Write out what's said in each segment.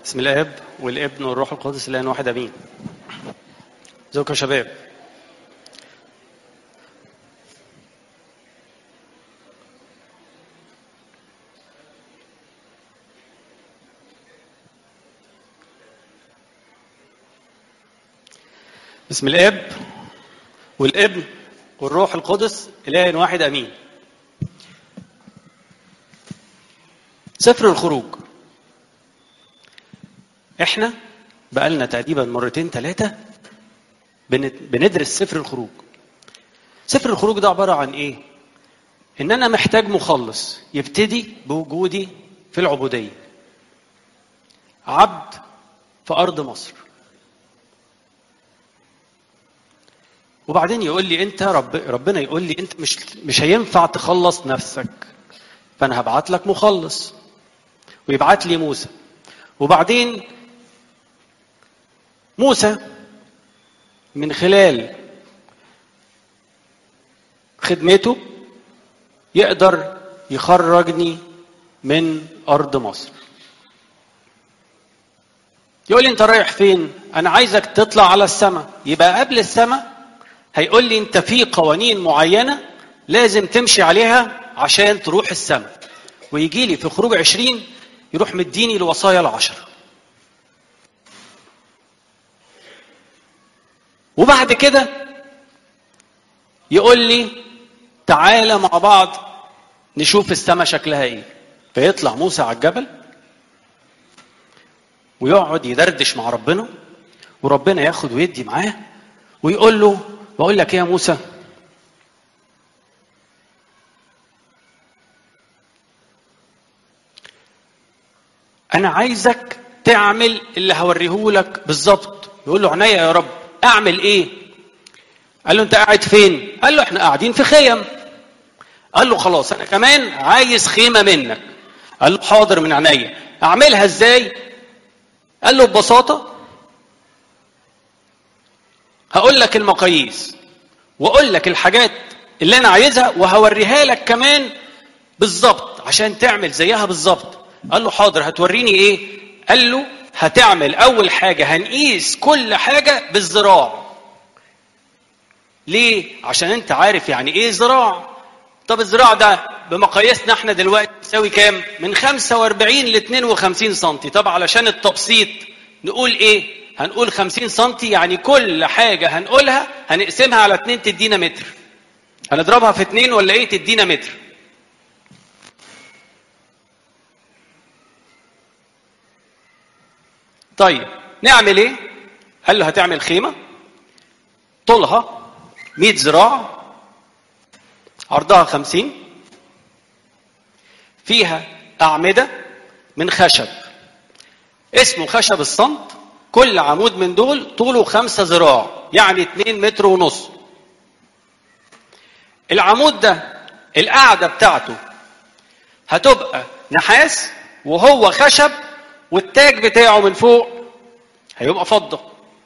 بسم الاب والابن والروح القدس الان واحد امين ازيكم يا شباب بسم الاب والابن والروح القدس اله واحد امين سفر الخروج احنا بقالنا تقريبا مرتين ثلاثه بندرس سفر الخروج سفر الخروج ده عباره عن ايه ان انا محتاج مخلص يبتدي بوجودي في العبوديه عبد في ارض مصر وبعدين يقول لي انت رب ربنا يقول لي انت مش مش هينفع تخلص نفسك فانا هبعت لك مخلص ويبعت لي موسى وبعدين موسى من خلال خدمته يقدر يخرجني من ارض مصر يقول لي انت رايح فين انا عايزك تطلع على السماء يبقى قبل السماء هيقول لي انت في قوانين معينه لازم تمشي عليها عشان تروح السماء ويجي لي في خروج عشرين يروح مديني الوصايا العشرة وبعد كده يقول لي تعالى مع بعض نشوف السماء شكلها ايه فيطلع موسى على الجبل ويقعد يدردش مع ربنا وربنا ياخد ويدي معاه ويقول له بقول لك ايه يا موسى انا عايزك تعمل اللي هوريهولك بالظبط يقول له عينيا يا رب اعمل ايه قال له انت قاعد فين قال له احنا قاعدين في خيم قال له خلاص انا كمان عايز خيمه منك قال له حاضر من عينيا اعملها ازاي قال له ببساطه هقول لك المقاييس واقول لك الحاجات اللي انا عايزها وهوريها لك كمان بالظبط عشان تعمل زيها بالظبط قال له حاضر هتوريني ايه قال له هتعمل اول حاجه هنقيس كل حاجه بالذراع ليه عشان انت عارف يعني ايه ذراع طب الذراع ده بمقاييسنا احنا دلوقتي يساوي كام من 45 ل 52 سم طب علشان التبسيط نقول ايه هنقول 50 سم يعني كل حاجه هنقولها هنقسمها على 2 تدينا متر هنضربها في 2 ولا ايه تدينا متر طيب نعمل ايه قال له هتعمل خيمه طولها 100 ذراع عرضها 50 فيها اعمده من خشب اسمه خشب الصمت كل عمود من دول طوله خمسة ذراع يعني 2 متر ونص العمود ده القاعدة بتاعته هتبقى نحاس وهو خشب والتاج بتاعه من فوق هيبقى فضة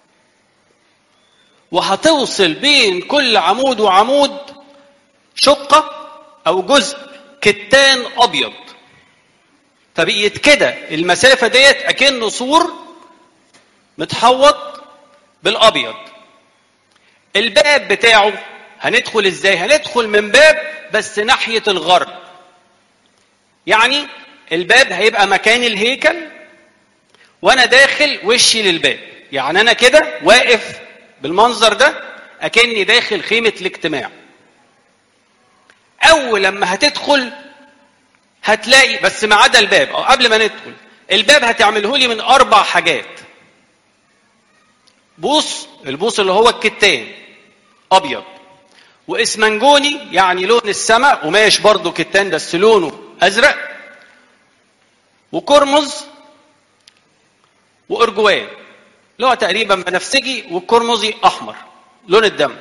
وهتوصل بين كل عمود وعمود شقة أو جزء كتان أبيض فبقيت كده المسافة ديت أكنه سور متحوط بالأبيض الباب بتاعه هندخل ازاي هندخل من باب بس ناحية الغرب يعني الباب هيبقى مكان الهيكل وانا داخل وشي للباب يعني انا كده واقف بالمنظر ده اكني داخل خيمه الاجتماع اول لما هتدخل هتلاقي بس ما عدا الباب او قبل ما ندخل الباب هتعمله لي من اربع حاجات بوص البوص اللي هو الكتان ابيض واسمنجوني يعني لون السماء قماش برضه كتان بس لونه ازرق وكرمز وارجوان اللي هو تقريبا بنفسجي والكرمزي احمر لون الدم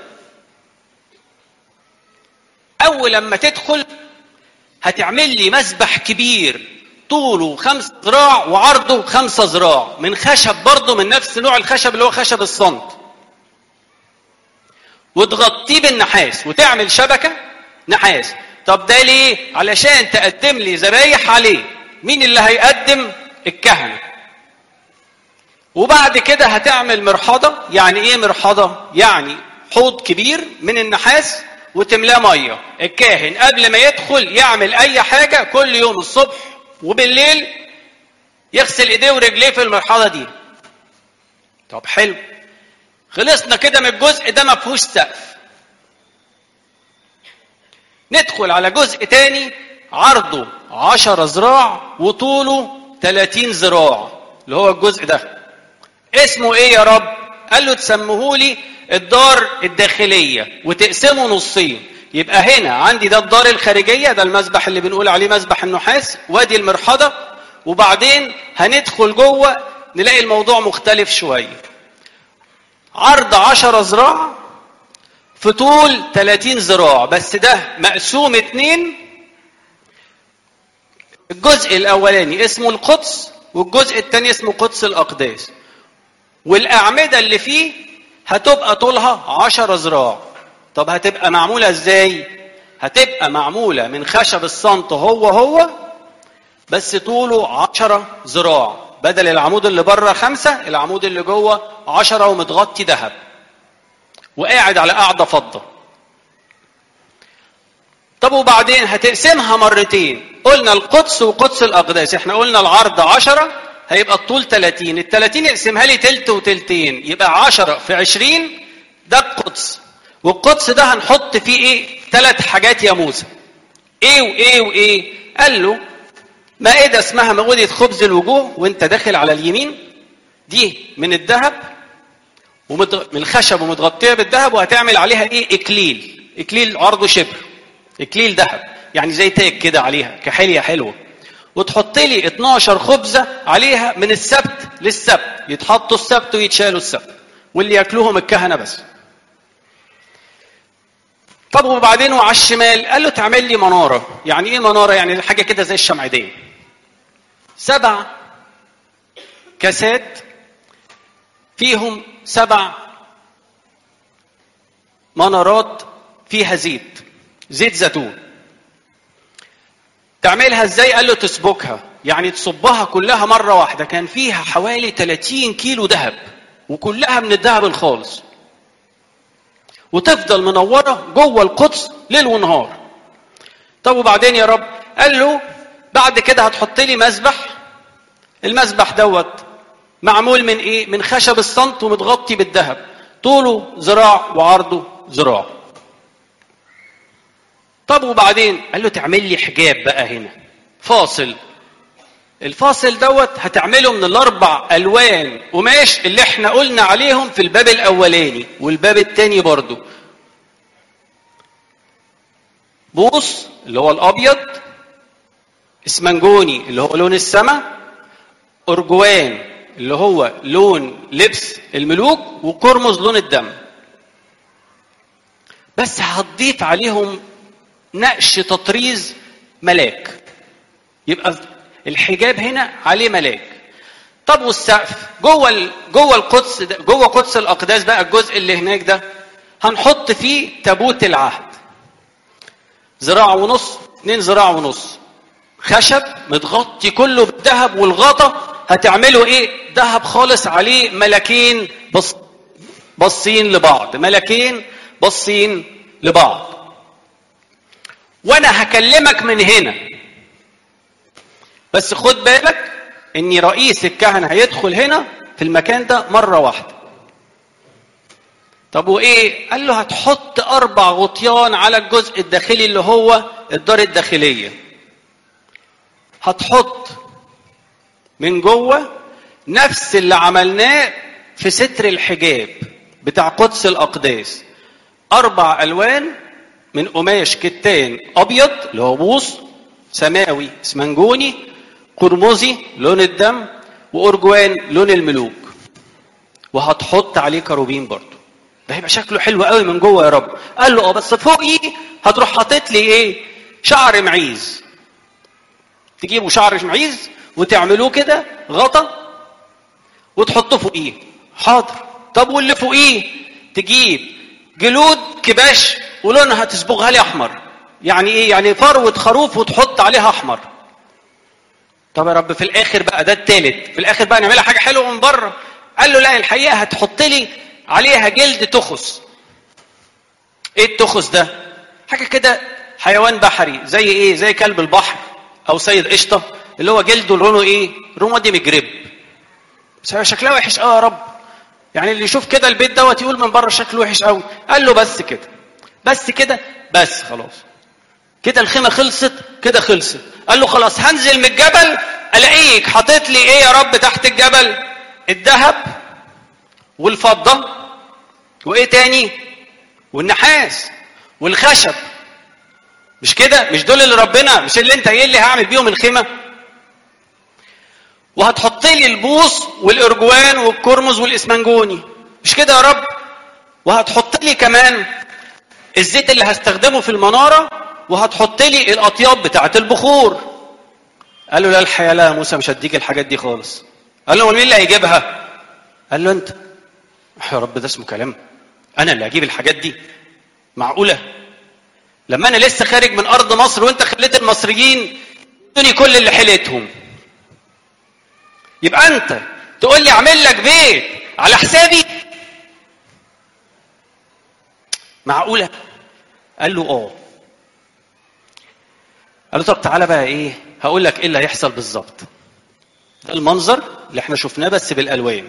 اول لما تدخل هتعمل لي مسبح كبير طوله خمس ذراع وعرضه خمسة ذراع من خشب برضه من نفس نوع الخشب اللي هو خشب الصمت وتغطيه بالنحاس وتعمل شبكة نحاس طب ده ليه علشان تقدم لي ذبايح عليه مين اللي هيقدم الكهنة وبعد كده هتعمل مرحضة يعني ايه مرحضة يعني حوض كبير من النحاس وتملاه ميه الكاهن قبل ما يدخل يعمل اي حاجه كل يوم الصبح وبالليل يغسل ايديه ورجليه في المرحله دي طب حلو خلصنا كده من الجزء ده ما فيهوش سقف ندخل على جزء تاني عرضه 10 ذراع وطوله 30 ذراع اللي هو الجزء ده اسمه ايه يا رب قال له تسمهولي الدار الداخلية وتقسمه نصين يبقى هنا عندي ده الدار الخارجية ده المسبح اللي بنقول عليه مسبح النحاس وادي المرحضة وبعدين هندخل جوه نلاقي الموضوع مختلف شوية عرض عشرة ذراع في طول 30 ذراع بس ده مقسوم اتنين الجزء الاولاني اسمه القدس والجزء الثاني اسمه قدس الاقداس والاعمده اللي فيه هتبقى طولها عشرة ذراع طب هتبقى معموله ازاي هتبقى معموله من خشب الصنط هو هو بس طوله عشرة ذراع بدل العمود اللي بره خمسة العمود اللي جوه عشرة ومتغطي ذهب وقاعد على قاعدة فضة طب وبعدين هتقسمها مرتين قلنا القدس وقدس الأقداس احنا قلنا العرض عشرة هيبقى الطول 30 ال 30 اقسمها لي تلت وتلتين يبقى 10 في 20 ده القدس والقدس ده هنحط فيه ايه ثلاث حاجات يا موسى ايه وايه وايه قال له مائده اسمها مائده خبز الوجوه وانت داخل على اليمين دي من الذهب ومن الخشب ومتغطيه بالذهب وهتعمل عليها ايه اكليل اكليل عرضه شبر اكليل ذهب يعني زي تاج كده عليها كحليه حلوه وتحط لي 12 خبزه عليها من السبت للسبت يتحطوا السبت ويتشالوا السبت واللي ياكلوهم الكهنه بس طب وبعدين وعلى الشمال قال له تعمل لي مناره يعني ايه مناره يعني حاجه كده زي الشمعدين سبع كاسات فيهم سبع منارات فيها زيت زيت زيتون تعملها ازاي قال له تسبكها يعني تصبها كلها مرة واحدة كان فيها حوالي 30 كيلو ذهب وكلها من الذهب الخالص وتفضل منورة جوه القدس ليل ونهار طب وبعدين يا رب قال له بعد كده هتحط لي مسبح المسبح دوت معمول من ايه من خشب الصمت ومتغطي بالذهب طوله ذراع وعرضه ذراع طب وبعدين قال له تعمل لي حجاب بقى هنا فاصل الفاصل دوت هتعمله من الاربع الوان قماش اللي احنا قلنا عليهم في الباب الاولاني والباب الثاني برضو بوص اللي هو الابيض اسمنجوني اللي هو لون السماء ارجوان اللي هو لون لبس الملوك وقرمز لون الدم بس هتضيف عليهم نقش تطريز ملاك يبقى الحجاب هنا عليه ملاك طب والسقف جوه ال... جوه القدس ده جوه قدس الاقداس بقى الجزء اللي هناك ده هنحط فيه تابوت العهد ذراع ونص اتنين ذراع ونص خشب متغطي كله بالذهب والغطا هتعملوا ايه ذهب خالص عليه ملكين بص باصين لبعض ملكين باصين لبعض وانا هكلمك من هنا بس خد بالك ان رئيس الكهنه هيدخل هنا في المكان ده مره واحده طب وايه قال له هتحط اربع غطيان على الجزء الداخلي اللي هو الدار الداخليه هتحط من جوه نفس اللي عملناه في ستر الحجاب بتاع قدس الاقداس اربع الوان من قماش كتان ابيض اللي هو بوص سماوي اسمنجوني قرمزي لون الدم وارجوان لون الملوك وهتحط عليه كروبين برضه ده هيبقى شكله حلو قوي من جوه يا رب قال له اه بس فوقي هتروح حاطط لي ايه شعر معيز تجيبوا شعر معيز وتعملوه كده غطا وتحطوه فوقيه حاضر طب واللي فوقيه تجيب جلود كباش ولونها تصبغها لي احمر يعني ايه يعني فروه خروف وتحط عليها احمر طب يا رب في الاخر بقى ده التالت في الاخر بقى نعملها حاجه حلوه من بره قال له لا الحقيقه هتحط لي عليها جلد تخس ايه التخس ده حاجه كده حيوان بحري زي ايه زي كلب البحر او سيد قشطه اللي هو جلده لونه ايه رمادي مجرب بس هو شكلها وحش قوي يا رب يعني اللي يشوف كده البيت دوت يقول من بره شكله وحش قوي قال له بس كده بس كده بس خلاص كده الخيمه خلصت كده خلصت قال له خلاص هنزل من الجبل الاقيك حاطط لي ايه يا رب تحت الجبل الذهب والفضه وايه تاني والنحاس والخشب مش كده مش دول اللي ربنا مش اللي انت قايل لي هعمل بيهم الخيمه وهتحط لي البوص والارجوان والكرمز والاسمنجوني مش كده يا رب وهتحط لي كمان الزيت اللي هستخدمه في المناره وهتحط لي الاطياب بتاعه البخور قال له لا الحقيقه لا يا موسى مش هديك الحاجات دي خالص قال له مين اللي هيجيبها قال له انت يا رب ده اسمه كلام انا اللي هجيب الحاجات دي معقوله لما انا لسه خارج من ارض مصر وانت خليت المصريين يدوني كل اللي حلتهم يبقى انت تقول لي اعمل لك بيت على حسابي معقوله قال له اه قال له طب تعالى بقى ايه هقول لك ايه اللي هيحصل بالظبط ده المنظر اللي احنا شفناه بس بالالوان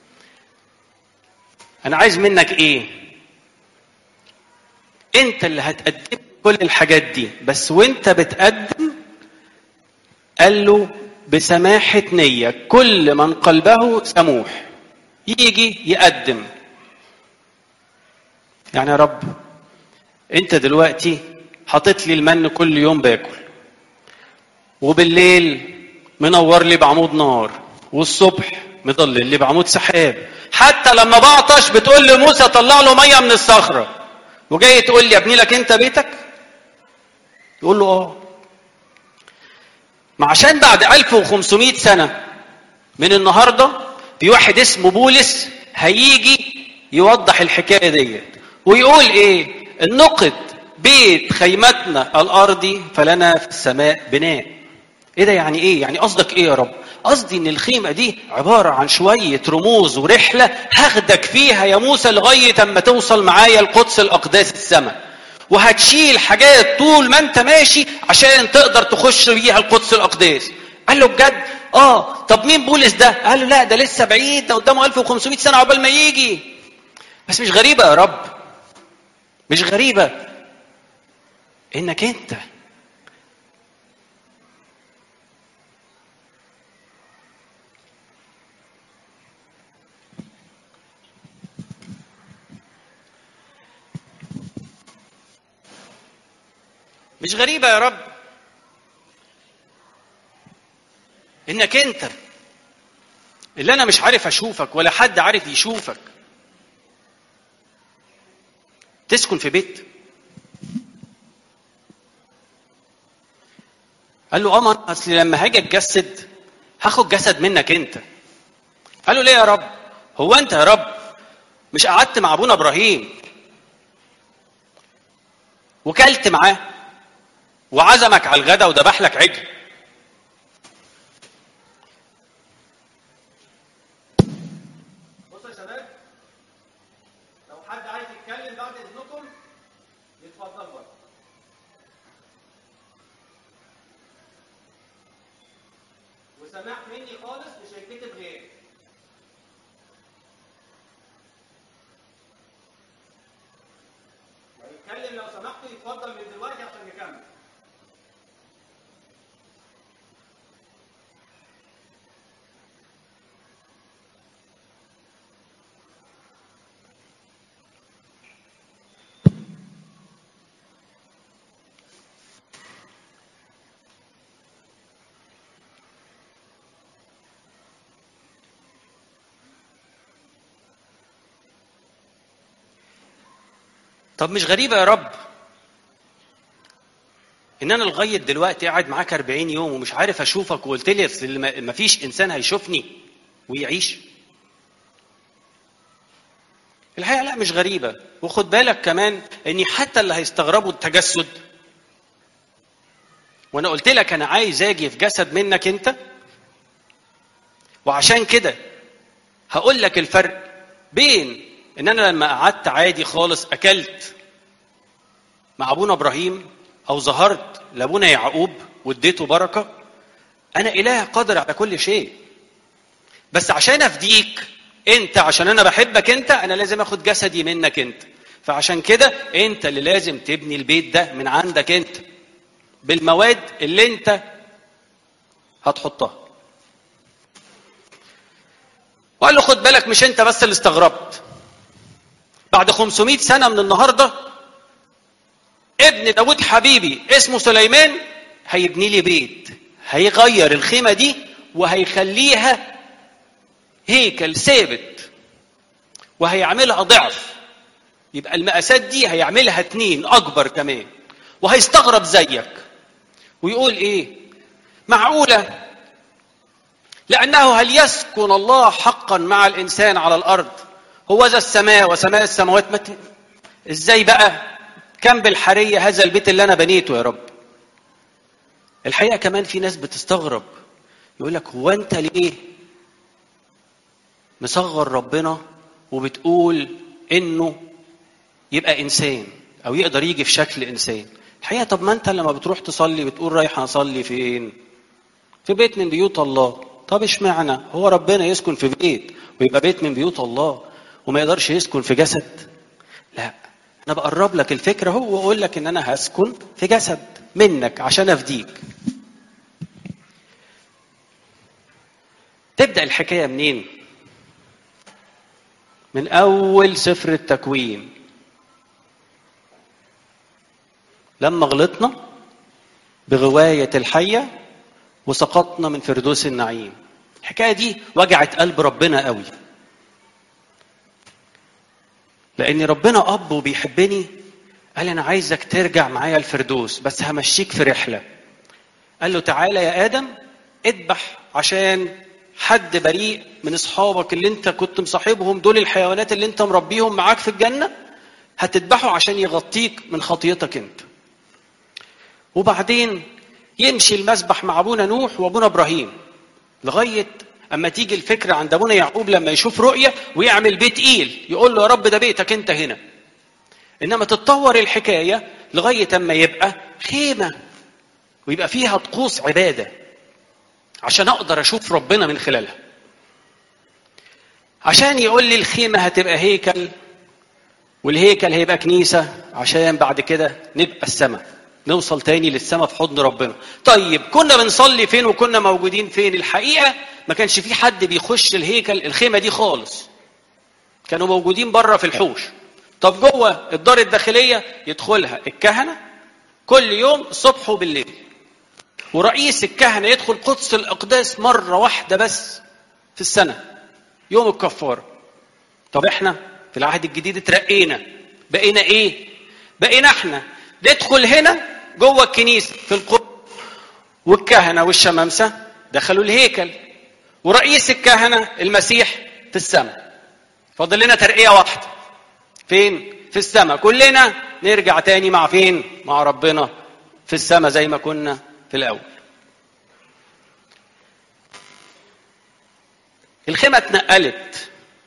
انا عايز منك ايه انت اللي هتقدم كل الحاجات دي بس وانت بتقدم قال له بسماحة نية كل من قلبه سموح يجي يقدم يعني يا رب انت دلوقتي حاطط لي المن كل يوم باكل وبالليل منور لي بعمود نار والصبح مضلل لي بعمود سحاب حتى لما بعطش بتقول لموسى طلع له ميه من الصخره وجاي تقول لي ابني لك انت بيتك يقول له اه ما عشان بعد 1500 سنه من النهارده في واحد اسمه بولس هيجي يوضح الحكايه ديت ويقول ايه النقد بيت خيمتنا الارضي فلنا في السماء بناء ايه ده يعني ايه يعني قصدك ايه يا رب قصدي ان الخيمه دي عباره عن شويه رموز ورحله هاخدك فيها يا موسى لغايه اما توصل معايا القدس الاقداس السماء وهتشيل حاجات طول ما انت ماشي عشان تقدر تخش بيها القدس الاقداس قال له بجد اه طب مين بولس ده قال له لا ده لسه بعيد ده قدامه 1500 سنه عقبال ما يجي بس مش غريبه يا رب مش غريبه انك انت مش غريبة يا رب انك انت اللي انا مش عارف اشوفك ولا حد عارف يشوفك تسكن في بيت قال له اه اصل لما هاجي اتجسد هاخد جسد منك انت قال له ليه يا رب هو انت يا رب مش قعدت مع ابونا ابراهيم وكلت معاه وعزمك على الغدا وذبح لك عجل بصوا يا شباب لو حد عايز يتكلم بعد اذنكم يتفضل بره وسماح مني خالص مش هيتكتب غير يتكلم لو سمحتوا يتفضل من دلوقتي عشان نكمل طب مش غريبة يا رب ان انا لغاية دلوقتي قاعد معاك 40 يوم ومش عارف اشوفك وقلت لي اصل ما- مفيش انسان هيشوفني ويعيش الحقيقة لا مش غريبة وخد بالك كمان اني حتى اللي هيستغربوا التجسد وانا قلت لك انا عايز اجي في جسد منك انت وعشان كده هقول لك الفرق بين ان انا لما قعدت عادي خالص اكلت مع ابونا ابراهيم او ظهرت لابونا يعقوب واديته بركه انا اله قادر على كل شيء بس عشان افديك انت عشان انا بحبك انت انا لازم اخد جسدي منك انت فعشان كده انت اللي لازم تبني البيت ده من عندك انت بالمواد اللي انت هتحطها وقال له خد بالك مش انت بس اللي استغربت بعد 500 سنه من النهارده ابن داود حبيبي اسمه سليمان هيبني لي بيت هيغير الخيمه دي وهيخليها هيكل ثابت وهيعملها ضعف يبقى المقاسات دي هيعملها اتنين اكبر كمان وهيستغرب زيك ويقول ايه معقوله لانه هل يسكن الله حقا مع الانسان على الارض هو ذا السماء وسماء السماوات مت... ازاي بقى كم بالحريه هذا البيت اللي انا بنيته يا رب الحقيقه كمان في ناس بتستغرب يقول لك هو انت ليه مصغر ربنا وبتقول انه يبقى انسان او يقدر يجي في شكل انسان الحقيقه طب ما انت لما بتروح تصلي بتقول رايح اصلي فين في بيت من بيوت الله طب اشمعنى هو ربنا يسكن في بيت ويبقى بيت من بيوت الله وما يقدرش يسكن في جسد لا انا بقرب لك الفكره هو واقول لك ان انا هسكن في جسد منك عشان افديك تبدا الحكايه منين من اول سفر التكوين لما غلطنا بغوايه الحيه وسقطنا من فردوس النعيم الحكايه دي وجعت قلب ربنا قوي لان ربنا اب وبيحبني قال انا عايزك ترجع معايا الفردوس بس همشيك في رحله قال له تعالى يا ادم اذبح عشان حد بريء من اصحابك اللي انت كنت مصاحبهم دول الحيوانات اللي انت مربيهم معاك في الجنه هتذبحه عشان يغطيك من خطيتك انت وبعدين يمشي المسبح مع ابونا نوح وابونا ابراهيم لغايه اما تيجي الفكره عند ابونا يعقوب لما يشوف رؤيه ويعمل بيت ايل يقول له يا رب ده بيتك انت هنا انما تتطور الحكايه لغايه اما يبقى خيمه ويبقى فيها طقوس عباده عشان اقدر اشوف ربنا من خلالها عشان يقول لي الخيمه هتبقى هيكل والهيكل هيبقى كنيسه عشان بعد كده نبقى السماء نوصل تاني للسماء في حضن ربنا طيب كنا بنصلي فين وكنا موجودين فين الحقيقه ما كانش في حد بيخش الهيكل الخيمه دي خالص كانوا موجودين بره في الحوش طب جوه الدار الداخليه يدخلها الكهنه كل يوم الصبح وبالليل ورئيس الكهنه يدخل قدس الاقداس مره واحده بس في السنه يوم الكفاره طب احنا في العهد الجديد اترقينا بقينا ايه بقينا احنا ندخل هنا جوه الكنيسه في القدس والكهنه والشمامسه دخلوا الهيكل ورئيس الكهنه المسيح في السماء فاضل لنا ترقيه واحده فين في السماء كلنا نرجع تاني مع فين مع ربنا في السماء زي ما كنا في الاول الخيمه اتنقلت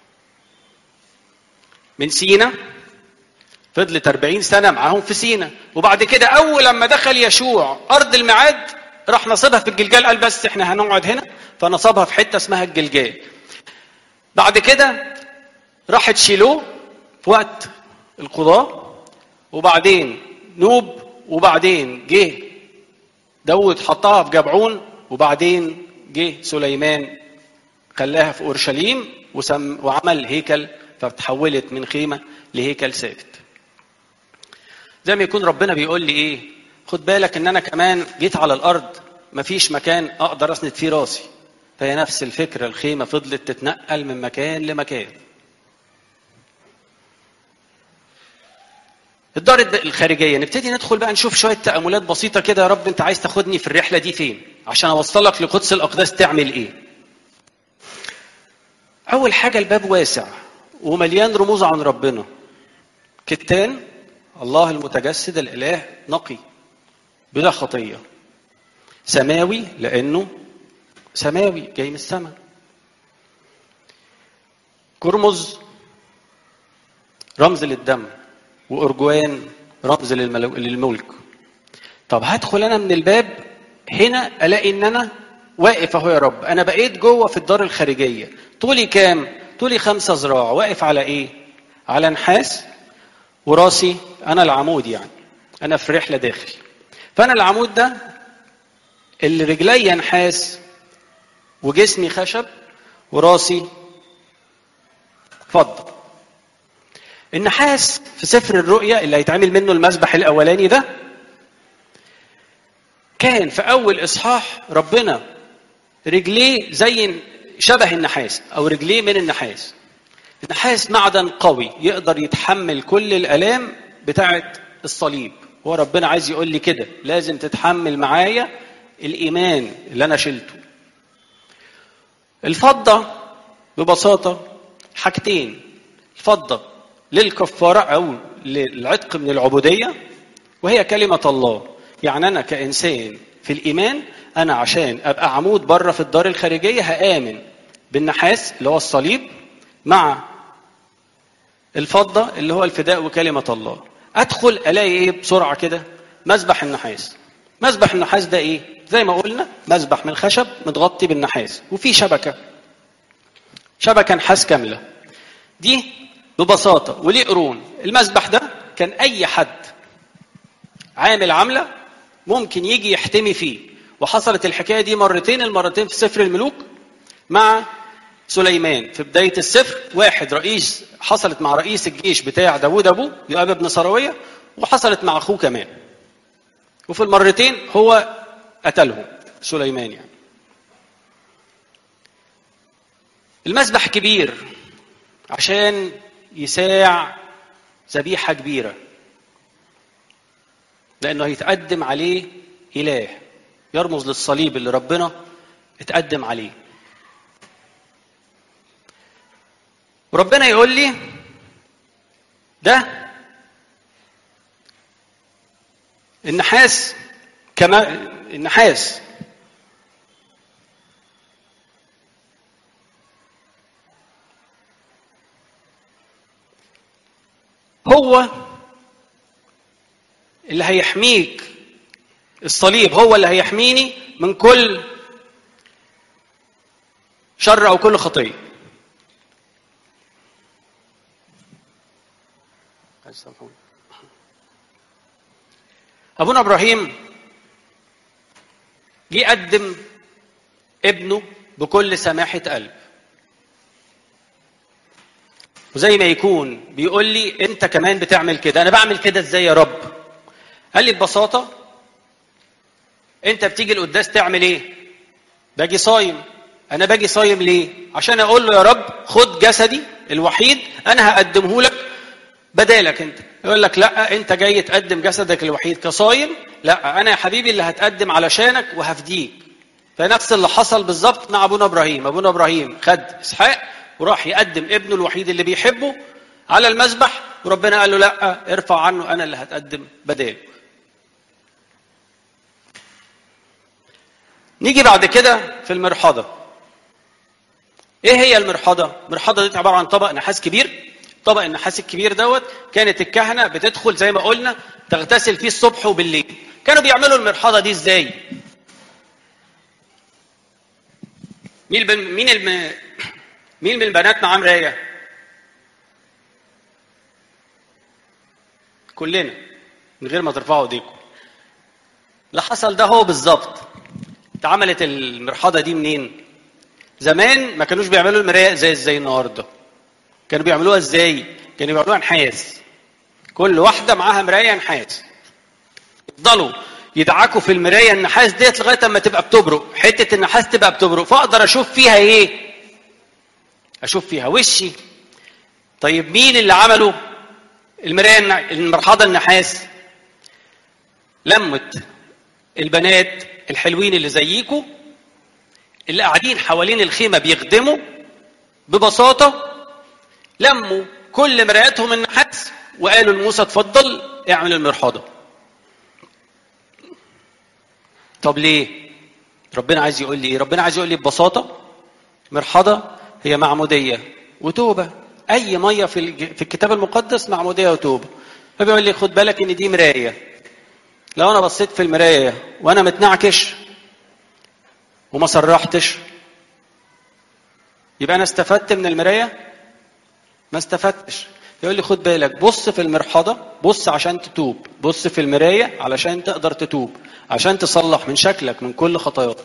من سينا فضلت 40 سنه معاهم في سينا وبعد كده اول لما دخل يشوع ارض الميعاد راح نصبها في الجلجال قال بس احنا هنقعد هنا فنصبها في حته اسمها الجلجال بعد كده راحت شيلوه في وقت القضاء وبعدين نوب وبعدين جه داود حطها في جبعون وبعدين جه سليمان خلاها في اورشليم وسم وعمل هيكل فتحولت من خيمه لهيكل ثابت زي ما يكون ربنا بيقول لي ايه خد بالك ان انا كمان جيت على الارض مفيش مكان اقدر اسند فيه راسي فهي نفس الفكره الخيمه فضلت تتنقل من مكان لمكان الدار الخارجيه نبتدي ندخل بقى نشوف شويه تاملات بسيطه كده يا رب انت عايز تاخدني في الرحله دي فين عشان اوصلك لقدس الاقداس تعمل ايه اول حاجه الباب واسع ومليان رموز عن ربنا كتان الله المتجسد الاله نقي بلا خطيه سماوي لانه سماوي جاي من السماء كرمز رمز للدم وأرجوان رمز للملو- للملك طب هدخل أنا من الباب هنا ألاقي إن أنا واقف أهو يا رب أنا بقيت جوه في الدار الخارجية طولي كام؟ طولي خمسة ذراع واقف على إيه؟ على نحاس وراسي أنا العمود يعني أنا في رحلة داخل فأنا العمود ده اللي رجلي نحاس وجسمي خشب وراسي فضة النحاس في سفر الرؤيا اللي هيتعمل منه المسبح الأولاني ده كان في أول إصحاح ربنا رجليه زي شبه النحاس أو رجليه من النحاس النحاس معدن قوي يقدر يتحمل كل الآلام بتاعة الصليب هو ربنا عايز يقول لي كده لازم تتحمل معايا الإيمان اللي أنا شلته الفضة ببساطة حاجتين الفضة للكفارة أو للعتق من العبودية وهي كلمة الله يعني أنا كإنسان في الإيمان أنا عشان أبقى عمود بره في الدار الخارجية هآمن بالنحاس اللي هو الصليب مع الفضة اللي هو الفداء وكلمة الله أدخل ألاقي إيه بسرعة كده مسبح النحاس مسبح النحاس ده إيه زي ما قلنا مسبح من خشب متغطي بالنحاس وفي شبكة شبكة نحاس كاملة دي ببساطة وليه قرون المسبح ده كان أي حد عامل عملة ممكن يجي يحتمي فيه وحصلت الحكاية دي مرتين المرتين في سفر الملوك مع سليمان في بداية السفر واحد رئيس حصلت مع رئيس الجيش بتاع داوود أبوه يؤاب بن سروية وحصلت مع أخوه كمان وفي المرتين هو قتلهم سليمان يعني المسبح كبير عشان يساع ذبيحة كبيرة لأنه هيتقدم عليه إله يرمز للصليب اللي ربنا اتقدم عليه وربنا يقول لي ده النحاس كما النحاس هو اللي هيحميك الصليب هو اللي هيحميني من كل شر او كل خطيه ابونا ابراهيم جه يقدم ابنه بكل سماحه قلب وزي ما يكون بيقول لي انت كمان بتعمل كده انا بعمل كده ازاي يا رب قال لي ببساطه انت بتيجي القداس تعمل ايه باجي صايم انا باجي صايم ليه عشان اقول له يا رب خد جسدي الوحيد انا هقدمه لك بدالك انت يقول لك لا انت جاي تقدم جسدك الوحيد كصايم لا انا يا حبيبي اللي هتقدم علشانك وهفديك فنفس اللي حصل بالظبط مع ابونا ابراهيم ابونا ابراهيم خد اسحاق وراح يقدم ابنه الوحيد اللي بيحبه على المذبح وربنا قال له لا ارفع عنه انا اللي هتقدم بداله نيجي بعد كده في المرحاضة ايه هي المرحاضة المرحاضة دي عبارة عن طبق نحاس كبير طبق النحاس الكبير دوت كانت الكهنة بتدخل زي ما قلنا تغتسل فيه الصبح وبالليل كانوا بيعملوا المرحاضة دي ازاي مين البن... مين الم... مين من البنات معاه مرايه كلنا من غير ما ترفعوا ايديكم اللي حصل ده هو بالظبط اتعملت المرحاضه دي منين زمان ما كانوش بيعملوا المرايه زي زي النهارده كانوا بيعملوها ازاي كانوا بيعملوها نحاس كل واحده معاها مرايه نحاس يفضلوا يدعكوا في المرايه النحاس ديت لغايه اما تبقى بتبرق حته النحاس تبقى بتبرق فاقدر اشوف فيها ايه اشوف فيها وشي طيب مين اللي عملوا المرايه المرحاضه النحاس لمت البنات الحلوين اللي زيكوا اللي قاعدين حوالين الخيمه بيخدموا ببساطه لموا كل مراياتهم النحاس وقالوا لموسى اتفضل اعمل المرحاضه طب ليه ربنا عايز يقول لي ايه ربنا عايز يقول لي ببساطه مرحاضه هي معموديه وتوبه اي ميه في الج- في الكتاب المقدس معموديه وتوبه فبيقول لي خد بالك ان دي مرايه لو انا بصيت في المرايه وانا متنعكش وما صرحتش يبقى انا استفدت من المرايه ما استفدتش يقول لي خد بالك بص في المرحضه بص عشان تتوب بص في المرايه علشان تقدر تتوب عشان تصلح من شكلك من كل خطاياك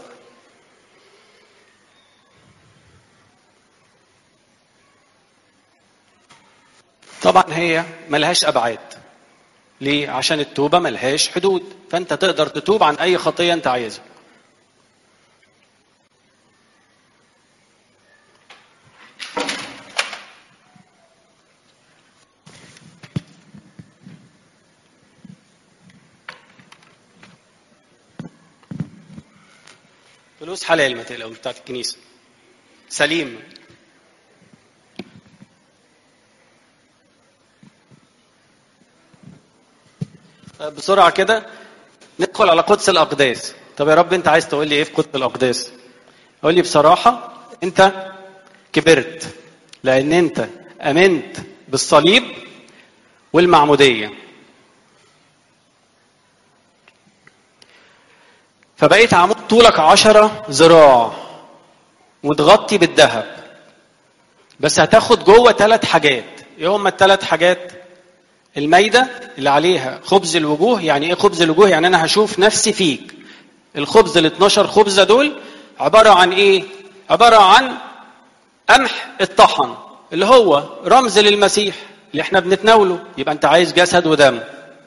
طبعا هي ملهاش ابعاد ليه عشان التوبه ملهاش حدود فانت تقدر تتوب عن اي خطيه انت عايزها فلوس حلال ما تقلقوا بتاعت الكنيسه سليم طيب بسرعه كده ندخل على قدس الاقداس طب يا رب انت عايز تقول لي ايه في قدس الاقداس قول لي بصراحه انت كبرت لان انت امنت بالصليب والمعموديه فبقيت عمود طولك عشرة ذراع وتغطي بالذهب بس هتاخد جوه ثلاث حاجات ايه هما الثلاث حاجات المايدة اللي عليها خبز الوجوه يعني ايه خبز الوجوه يعني انا هشوف نفسي فيك الخبز ال 12 خبزة دول عبارة عن ايه عبارة عن قمح الطحن اللي هو رمز للمسيح اللي احنا بنتناوله يبقى انت عايز جسد ودم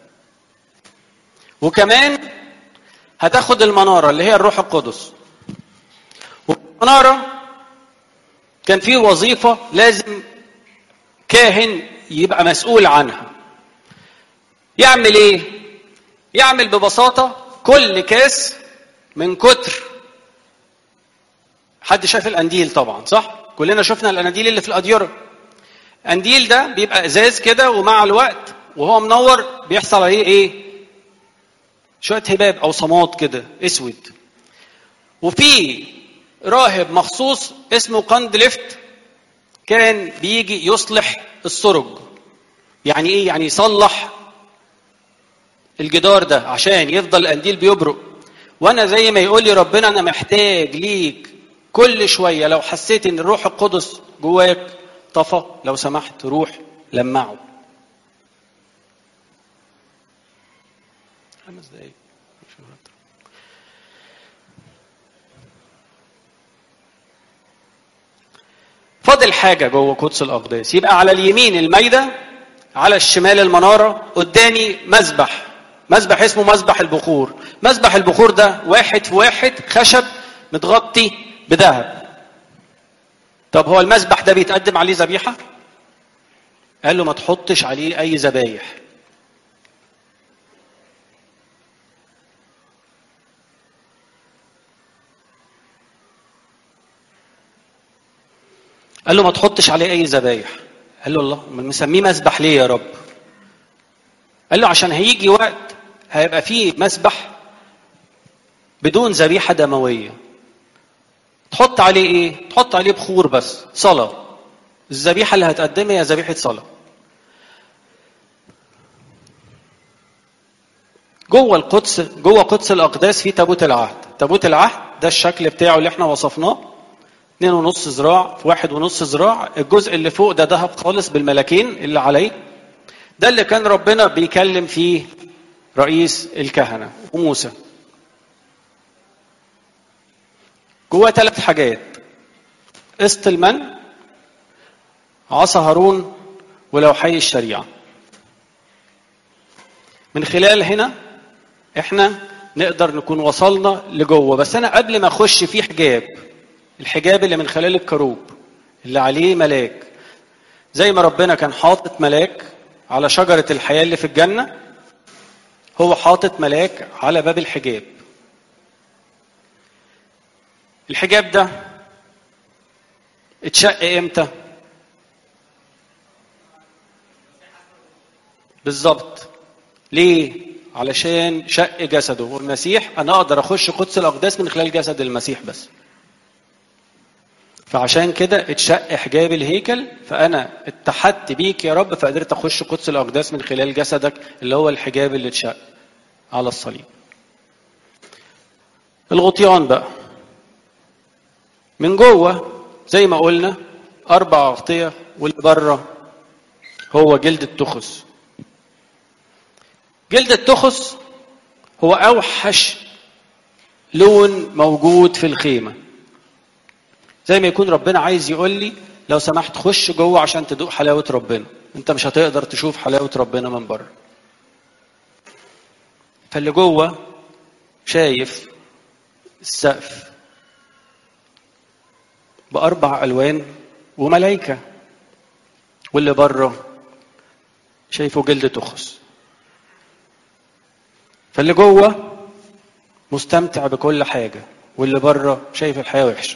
وكمان هتاخد المنارة اللي هي الروح القدس والمنارة كان فيه وظيفة لازم كاهن يبقى مسؤول عنها يعمل ايه يعمل ببساطة كل كاس من كتر حد شاف القنديل طبعا صح كلنا شفنا الاناديل اللي في الاديره قنديل ده بيبقى ازاز كده ومع الوقت وهو منور بيحصل عليه ايه شويه هباب او صمات كده اسود وفي راهب مخصوص اسمه قندلفت كان بيجي يصلح السرج يعني ايه يعني يصلح الجدار ده عشان يفضل القنديل بيبرق وانا زي ما يقول لي ربنا انا محتاج ليك كل شويه لو حسيت ان الروح القدس جواك طفى لو سمحت روح لمعه خمس دقايق مش مرتب. فاضل حاجه جوه قدس الاقداس يبقى على اليمين المايده على الشمال المناره قدامي مذبح مذبح اسمه مذبح البخور مذبح البخور ده واحد في واحد خشب متغطي بذهب طب هو المذبح ده بيتقدم عليه ذبيحه قال له ما تحطش عليه اي ذبايح قال له ما تحطش عليه اي ذبايح قال له الله امال مسميه مسبح ليه يا رب قال له عشان هيجي وقت هيبقى فيه مسبح بدون ذبيحه دمويه تحط عليه ايه تحط عليه بخور بس صلاه الذبيحه اللي هتقدمها هي ذبيحه صلاه جوه القدس جوه قدس الاقداس في تابوت العهد تابوت العهد ده الشكل بتاعه اللي احنا وصفناه اتنين ونص ذراع في واحد ونص ذراع الجزء اللي فوق ده ذهب خالص بالملاكين اللي عليه ده اللي كان ربنا بيكلم فيه رئيس الكهنة وموسى جوه ثلاث حاجات قسط المن عصا هارون ولوحي الشريعة من خلال هنا احنا نقدر نكون وصلنا لجوه بس انا قبل ما اخش في حجاب الحجاب اللي من خلال الكروب اللي عليه ملاك زي ما ربنا كان حاطط ملاك على شجرة الحياة اللي في الجنة هو حاطط ملاك على باب الحجاب الحجاب ده اتشق امتى بالظبط ليه علشان شق جسده والمسيح انا اقدر اخش قدس الاقداس من خلال جسد المسيح بس فعشان كده اتشق حجاب الهيكل فانا اتحدت بيك يا رب فقدرت اخش قدس الاقداس من خلال جسدك اللي هو الحجاب اللي اتشق على الصليب الغطيان بقى من جوه زي ما قلنا اربع اغطيه واللي بره هو جلد التخس جلد التخس هو اوحش لون موجود في الخيمه زي ما يكون ربنا عايز يقول لي لو سمحت خش جوه عشان تدوق حلاوه ربنا انت مش هتقدر تشوف حلاوه ربنا من بره فاللي جوه شايف السقف بأربع ألوان وملايكة واللي بره شايفه جلد تخص فاللي جوه مستمتع بكل حاجة واللي بره شايف الحياة وحشة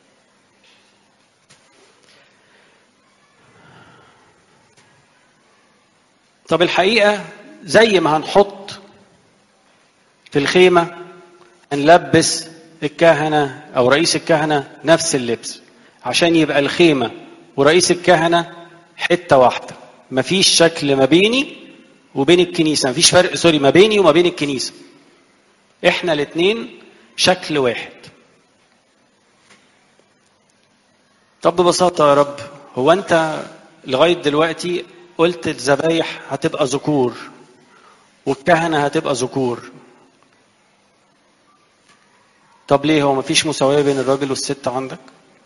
طب الحقيقة زي ما هنحط في الخيمة هنلبس الكهنة أو رئيس الكهنة نفس اللبس عشان يبقى الخيمة ورئيس الكهنة حتة واحدة مفيش شكل ما بيني وبين الكنيسة مفيش فرق سوري ما بيني وما بين الكنيسة احنا الاتنين شكل واحد طب ببساطة يا رب هو انت لغاية دلوقتي قلت الذبايح هتبقى ذكور والكهنة هتبقى ذكور طب ليه هو مفيش مساواة بين الراجل والست عندك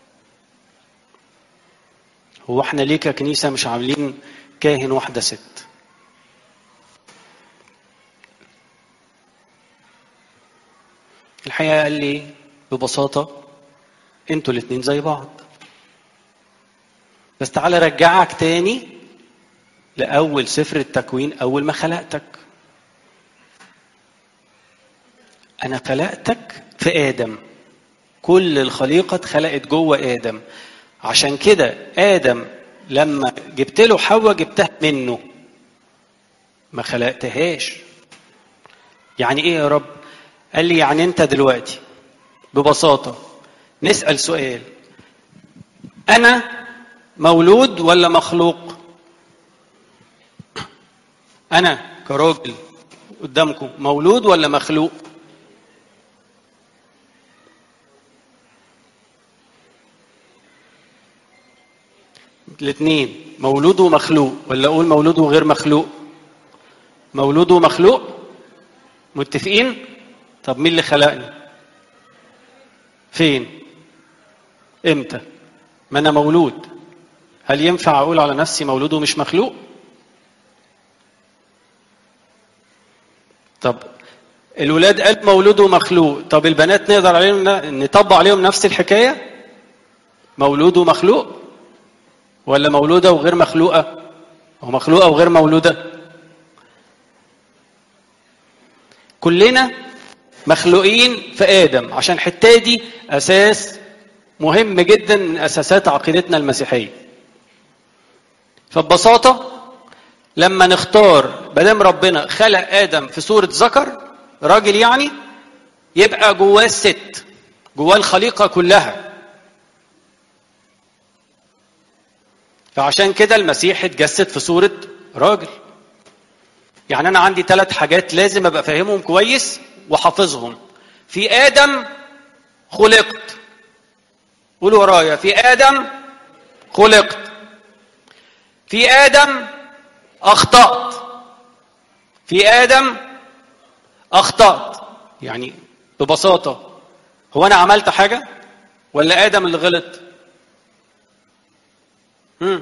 هو احنا ليه ككنيسة مش عاملين كاهن واحدة ست الحقيقة قال لي ببساطة انتوا الاتنين زي بعض بس تعالى رجعك تاني لأول سفر التكوين أول ما خلقتك أنا خلقتك في آدم كل الخليقة اتخلقت جوه آدم عشان كده آدم لما جبت له حواء جبتها منه ما خلقتهاش يعني ايه يا رب قال لي يعني انت دلوقتي ببساطة نسأل سؤال أنا مولود ولا مخلوق أنا كراجل قدامكم مولود ولا مخلوق الاثنين مولود ومخلوق ولا اقول مولود وغير مخلوق مولود ومخلوق متفقين طب مين اللي خلقني فين امتى ما انا مولود هل ينفع اقول على نفسي مولود ومش مخلوق طب الولاد قال مولود ومخلوق طب البنات نقدر عليهم نطبق عليهم نفس الحكايه مولود ومخلوق ولا مولوده وغير مخلوقه او مخلوقه وغير مولوده كلنا مخلوقين في ادم عشان الحته دي اساس مهم جدا من اساسات عقيدتنا المسيحيه فببساطه لما نختار مادام ربنا خلق ادم في صوره ذكر راجل يعني يبقى جواه الست جواه الخليقه كلها فعشان كده المسيح اتجسد في صورة راجل يعني أنا عندي ثلاث حاجات لازم أبقى فاهمهم كويس وحافظهم في آدم خلقت قولوا ورايا في آدم خلقت في آدم أخطأت في آدم أخطأت يعني ببساطة هو أنا عملت حاجة ولا آدم اللي غلط؟ مم.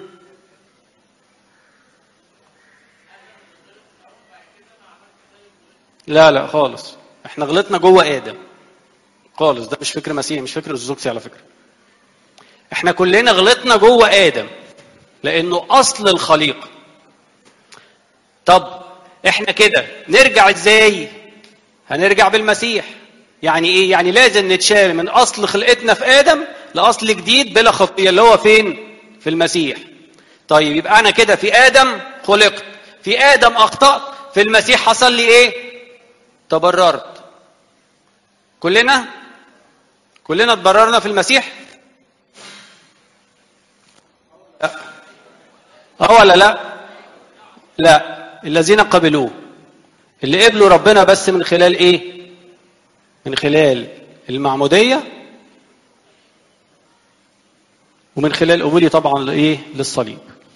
لا لا خالص احنا غلطنا جوه ادم خالص ده مش فكر مسيحي مش فكر ارثوذكسي على فكره احنا كلنا غلطنا جوه ادم لانه اصل الخليقه طب احنا كده نرجع ازاي هنرجع بالمسيح يعني ايه يعني لازم نتشال من اصل خلقتنا في ادم لاصل جديد بلا خطيه اللي هو فين في المسيح طيب يبقى انا كده في ادم خلقت في ادم اخطات في المسيح حصل لي ايه تبررت كلنا كلنا اتبررنا في المسيح اه ولا لا لا الذين قبلوه اللي قبلوا ربنا بس من خلال ايه من خلال المعموديه ومن خلال قبولي طبعا لايه للصليب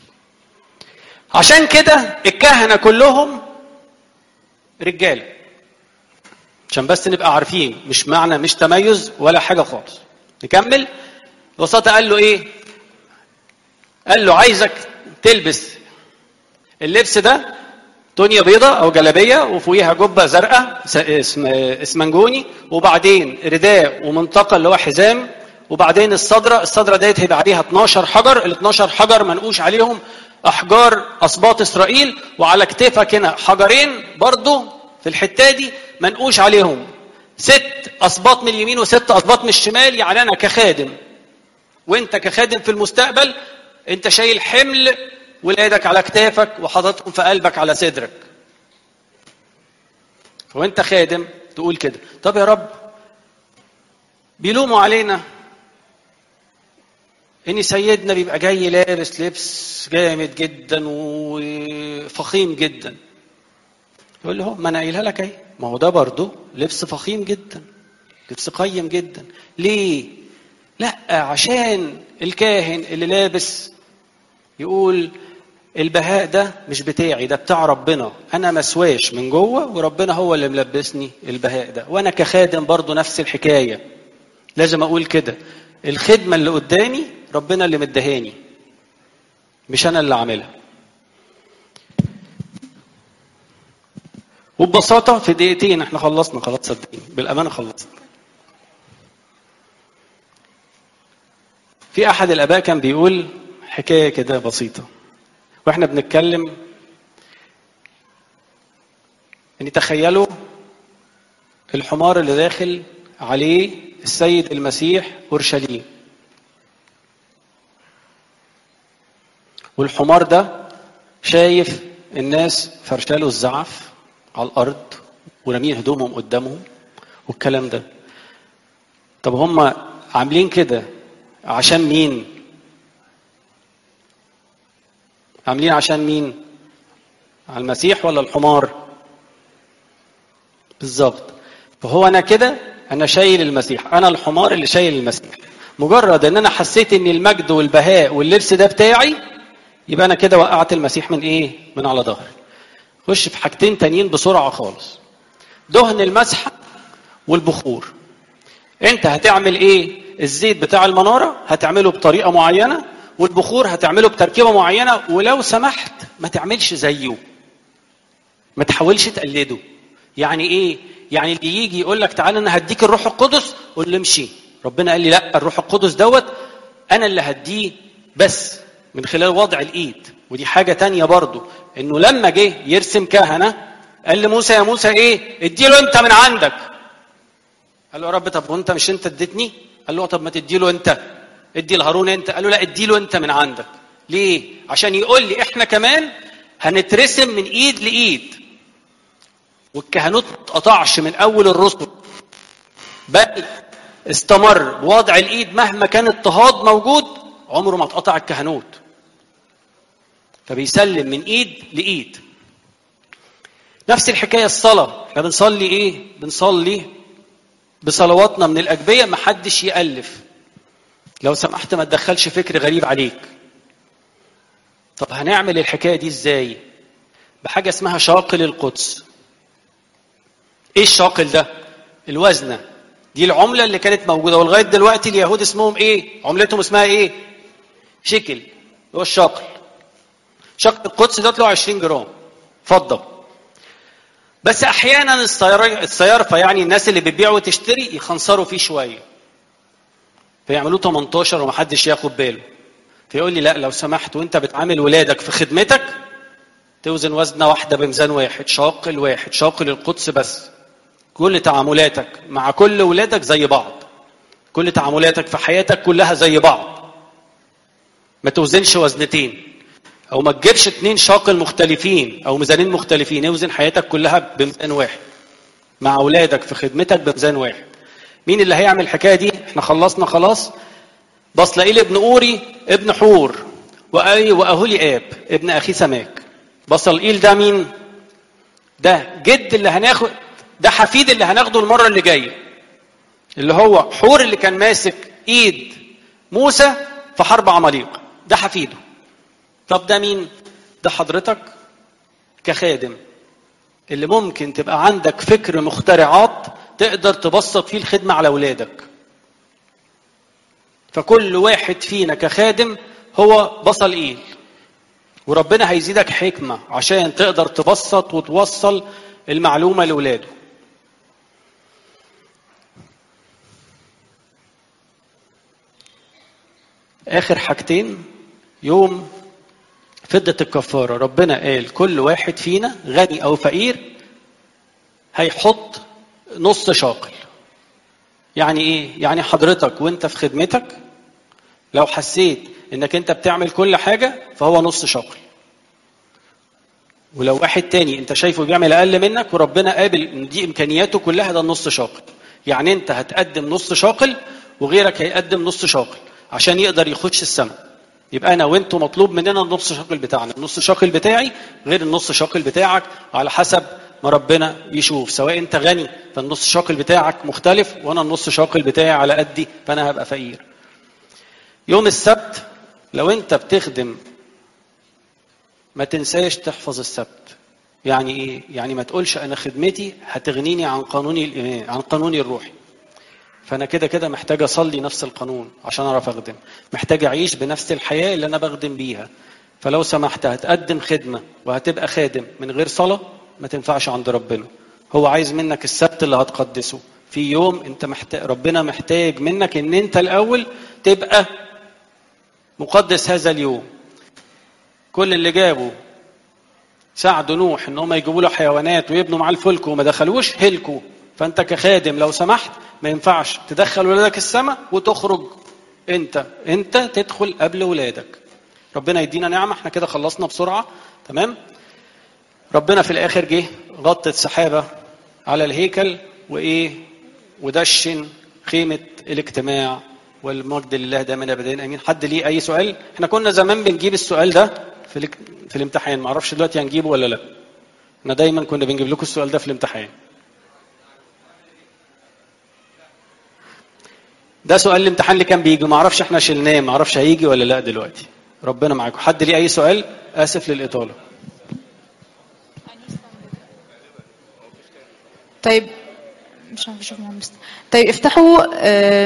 عشان كده الكهنه كلهم رجاله عشان بس نبقى عارفين مش معنى مش تميز ولا حاجه خالص نكمل ببساطه قال له ايه قال له عايزك تلبس اللبس ده تونيا بيضة أو جلابية وفوقيها جبة زرقاء اسم اسمنجوني وبعدين رداء ومنطقة اللي هو حزام وبعدين الصدرة الصدرة ديت هيبقى عليها 12 حجر ال 12 حجر منقوش عليهم أحجار أسباط إسرائيل وعلى كتفك هنا حجرين برضو في الحتة دي منقوش عليهم ست أسباط من اليمين وست أسباط من الشمال يعني أنا كخادم وأنت كخادم في المستقبل أنت شايل حمل ولادك على كتافك وحاططهم في قلبك على صدرك وانت خادم تقول كده طب يا رب بيلوموا علينا ان سيدنا بيبقى جاي لابس لبس جامد جدا وفخيم جدا يقول له ما انا قايلها لك اهي ما هو ده برضه لبس فخيم جدا لبس قيم جدا ليه لا عشان الكاهن اللي لابس يقول البهاء ده مش بتاعي ده بتاع ربنا انا مسواش من جوه وربنا هو اللي ملبسني البهاء ده وانا كخادم برضو نفس الحكايه لازم اقول كده الخدمه اللي قدامي ربنا اللي مدهاني مش انا اللي عاملها وببساطه في دقيقتين احنا خلصنا خلاص صدقيني بالامانه خلصنا في احد الاباء كان بيقول حكايه كده بسيطه واحنا بنتكلم ان تخيلوا الحمار اللي داخل عليه السيد المسيح اورشليم والحمار ده شايف الناس فرشاله الزعف على الارض ورامين هدومهم قدامهم والكلام ده طب هم عاملين كده عشان مين عاملين عشان مين على المسيح ولا الحمار بالظبط فهو انا كده انا شايل المسيح انا الحمار اللي شايل المسيح مجرد ان انا حسيت ان المجد والبهاء واللبس ده بتاعي يبقى انا كده وقعت المسيح من ايه من على ظهري خش في حاجتين تانيين بسرعه خالص دهن المسحه والبخور انت هتعمل ايه الزيت بتاع المناره هتعمله بطريقه معينه والبخور هتعمله بتركيبه معينه ولو سمحت ما تعملش زيه ما تحاولش تقلده يعني ايه يعني اللي يجي يقول لك تعالى انا هديك الروح القدس قول له امشي ربنا قال لي لا الروح القدس دوت انا اللي هديه بس من خلال وضع الايد ودي حاجه تانية برضو انه لما جه يرسم كهنه قال لموسى يا موسى ايه اديله انت من عندك قال له يا رب طب وانت مش انت اديتني قال له طب ما تديله انت ادي لهارون انت قال له لا اديله انت من عندك ليه عشان يقول لي احنا كمان هنترسم من ايد لايد والكهنوت ما اتقطعش من اول الرسل بل استمر بوضع الايد مهما كان اضطهاد موجود عمره ما اتقطع الكهنوت فبيسلم من ايد لايد نفس الحكايه الصلاه احنا بنصلي ايه بنصلي بصلواتنا من الاجبيه ما حدش يالف لو سمحت ما تدخلش فكر غريب عليك طب هنعمل الحكايه دي ازاي بحاجه اسمها شاقل القدس ايه الشاقل ده الوزنه دي العمله اللي كانت موجوده ولغايه دلوقتي اليهود اسمهم ايه عملتهم اسمها ايه شكل هو الشاقل شاقل القدس ده له 20 جرام فضه بس احيانا الصيارفه يعني الناس اللي بتبيع وتشتري يخنصروا فيه شويه فيعملوه 18 ومحدش ياخد باله فيقول لي لا لو سمحت وانت بتعامل ولادك في خدمتك توزن وزنه واحده بميزان واحد شاقل واحد شاقل القدس بس كل تعاملاتك مع كل ولادك زي بعض كل تعاملاتك في حياتك كلها زي بعض ما توزنش وزنتين او ما تجيبش اتنين شاقل مختلفين او ميزانين مختلفين اوزن حياتك كلها بميزان واحد مع اولادك في خدمتك بميزان واحد مين اللي هيعمل الحكايه دي احنا خلصنا خلاص بصلائيل ابن اوري ابن حور وأي وأهولي آب ابن أخي سماك بصل إيل ده مين؟ ده جد اللي هناخد ده حفيد اللي هناخده المرة اللي جاية اللي هو حور اللي كان ماسك إيد موسى في حرب عماليق ده حفيده طب ده مين؟ ده حضرتك كخادم اللي ممكن تبقى عندك فكر مخترعات تقدر تبسط فيه الخدمة على أولادك فكل واحد فينا كخادم هو بصل إيل وربنا هيزيدك حكمة عشان تقدر تبسط وتوصل المعلومة لأولاده آخر حاجتين يوم فدة الكفارة ربنا قال كل واحد فينا غني أو فقير هيحط نص شاقل يعني ايه يعني حضرتك وانت في خدمتك لو حسيت انك انت بتعمل كل حاجة فهو نص شاقل ولو واحد تاني انت شايفه بيعمل اقل منك وربنا قابل ان دي امكانياته كلها ده النص شاقل يعني انت هتقدم نص شاقل وغيرك هيقدم نص شاقل عشان يقدر يخش السماء يبقى انا وانتوا مطلوب مننا النص شاقل بتاعنا النص شاقل بتاعي غير النص شاقل بتاعك على حسب ما ربنا يشوف سواء انت غني فالنص شاقل بتاعك مختلف وانا النص شاقل بتاعي على قدي فانا هبقى فقير يوم السبت لو انت بتخدم ما تنساش تحفظ السبت يعني ايه يعني ما تقولش انا خدمتي هتغنيني عن قانوني الايمان عن قانوني الروحي فانا كده كده محتاج اصلي نفس القانون عشان اعرف اخدم محتاج اعيش بنفس الحياه اللي انا بخدم بيها فلو سمحت هتقدم خدمه وهتبقى خادم من غير صلاه ما تنفعش عند ربنا هو عايز منك السبت اللي هتقدسه في يوم انت محتاج ربنا محتاج منك ان انت الاول تبقى مقدس هذا اليوم كل اللي جابوا ساعدوا نوح ان هم يجيبوا له حيوانات ويبنوا معاه الفلك وما دخلوش هلكوا فانت كخادم لو سمحت ما ينفعش تدخل ولادك السماء وتخرج انت انت تدخل قبل ولادك ربنا يدينا نعمه احنا كده خلصنا بسرعه تمام ربنا في الاخر جه غطت سحابه على الهيكل وايه ودشن خيمه الاجتماع والمجد لله دائما ابدا امين حد ليه اي سؤال احنا كنا زمان بنجيب السؤال ده في الاك... في الامتحان ما اعرفش دلوقتي هنجيبه ولا لا احنا دايما كنا بنجيب لكم السؤال ده في الامتحان ده سؤال الامتحان اللي كان بيجي ما اعرفش احنا شلناه ما اعرفش هيجي ولا لا دلوقتي ربنا معاكم حد ليه اي سؤال اسف للاطاله طيب مش عارفه اشوف مهندس طيب افتحوا آه